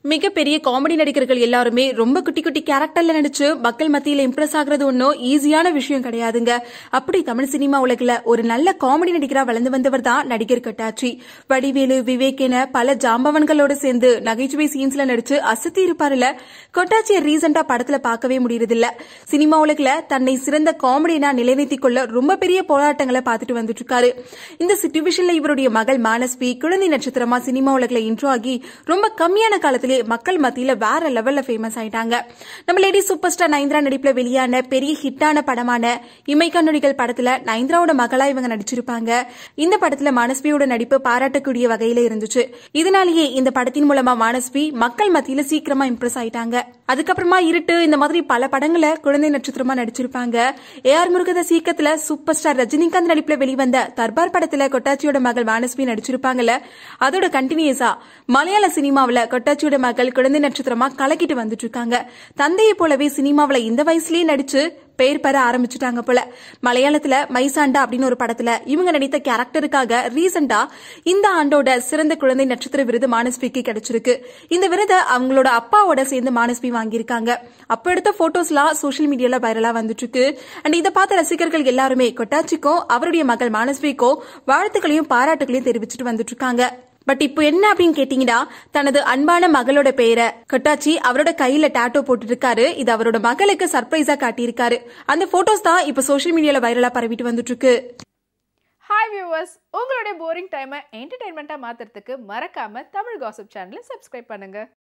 மிகப்பெரிய காமெடி நடிகர்கள் எல்லாருமே ரொம்ப குட்டி குட்டி கேரக்டர்ல நடிச்சு மக்கள் மத்தியில இம்ப்ரெஸ் ஆகுறது ஒன்றும் ஈஸியான விஷயம் கிடையாதுங்க அப்படி தமிழ் சினிமா உலகில ஒரு நல்ல காமெடி நடிகரா வளர்ந்து வந்தவர் தான் நடிகர் கட்டாச்சி வடிவேலு விவேக் என பல ஜாம்பவன்களோட சேர்ந்து நகைச்சுவை சீன்ஸ்ல நடிச்சு அசத்தி இருப்பாருல கொட்டாச்சியை ரீசெண்டா படத்துல பார்க்கவே முடியறதில்ல சினிமா உலகில தன்னை சிறந்த காமெடினா நிலைநிறுத்திக் கொள்ள ரொம்ப பெரிய போராட்டங்களை பார்த்துட்டு வந்துட்டு இருக்காரு இந்த சிச்சுவேஷன்ல இவருடைய மகள் மானஸ்வி குழந்தை நட்சத்திரமா சினிமா உலகில இன்ட்ரோ ஆகி ரொம்ப கம்மியான காலத்திலே மக்கள் மத்தியில வேற லெவல்ல ஃபேமஸ் ஆயிட்டாங்க நம்ம லேடி சூப்பர் ஸ்டார் நயன்தரா நடிப்புல வெளியான பெரிய ஹிட்டான படமான இமைக்கா நொடிகள் படத்துல நயன்தராவோட மகளா இவங்க நடிச்சிருப்பாங்க இந்த படத்துல மானஸ்வியோட நடிப்பு பாராட்டக்கூடிய வகையில இருந்துச்சு இதனாலேயே இந்த படத்தின் மூலமா மானஸ்வி மக்கள் மத்தியில சீக்கிரமா இம்ப்ரெஸ் ஆயிட்டாங்க அதுக்கப்புறமா இருட்டு இந்த மாதிரி பல படங்களை குழந்தை நட்சத்திரமா நடிச்சிருப்பாங்க ஏ ஆர் முருகதாஸ் இயக்கத்துல சூப்பர் ஸ்டார் ரஜினிகாந்த் நடிப்புல வெளிவந்த தர்பார் படத்துல கொட்டாச்சியோட மகள் மானஸ்வி நடிச்சிருப்பாங்கல்ல அதோட கண்டினியூஸா மலையாள சினிமாவுல கொட்டாச்சியோட மகள் குழந்தை நட்சத்திரமா கலக்கிட்டு வந்துட்டு இருக்காங்க தந்தையை போலவே சினிமாவுல இந்த வயசுலயே நடிச்சு பெயர் பெற ஆரம்பிச்சுட்டாங்க போல மலையாளத்துல மைசாண்டா அப்படின்னு ஒரு படத்துல இவங்க நடித்த கேரக்டருக்காக ரீசெண்டா இந்த ஆண்டோட சிறந்த குழந்தை நட்சத்திர விருது மானஸ்விக்கு கிடைச்சிருக்கு இந்த விருதை அவங்களோட அப்பாவோட சேர்ந்து மானஸ்வி வாங்கியிருக்காங்க அப்ப எடுத்த போட்டோஸ்லாம் சோஷியல் மீடியால வைரலா வந்துட்டு இருக்கு அண்ட் இதை பார்த்த ரசிகர்கள் எல்லாருமே கொட்டாச்சிக்கும் அவருடைய மகள் மானஸ்விக்கும் வாழ்த்துக்களையும் பாராட்டுகளையும் தெரிவிச்சுட்டு வந்துட்டு இருக்காங்க பட் இப்போ என்ன அப்படின்னு கேட்டீங்கன்னா தனது அன்பான மகளோட பெயரை கொட்டாச்சி அவரோட கையில டாட்டோ போட்டுட்டு இருக்காரு இது அவரோட மகளுக்கு சர்ப்ரைஸா காட்டியிருக்காரு அந்த போட்டோஸ் தான் இப்போ சோஷியல் மீடியால வைரலா பரவிட்டு வந்துட்டு இருக்கு ஹாய் வியூவர்ஸ் உங்களுடைய போரிங் டைமை என்டர்டைன்மெண்ட்டாக மாற்றுறதுக்கு மறக்காமல் தமிழ் காசிப் சேனலை சப்ஸ்கிரைப் பண்ணுங்கள்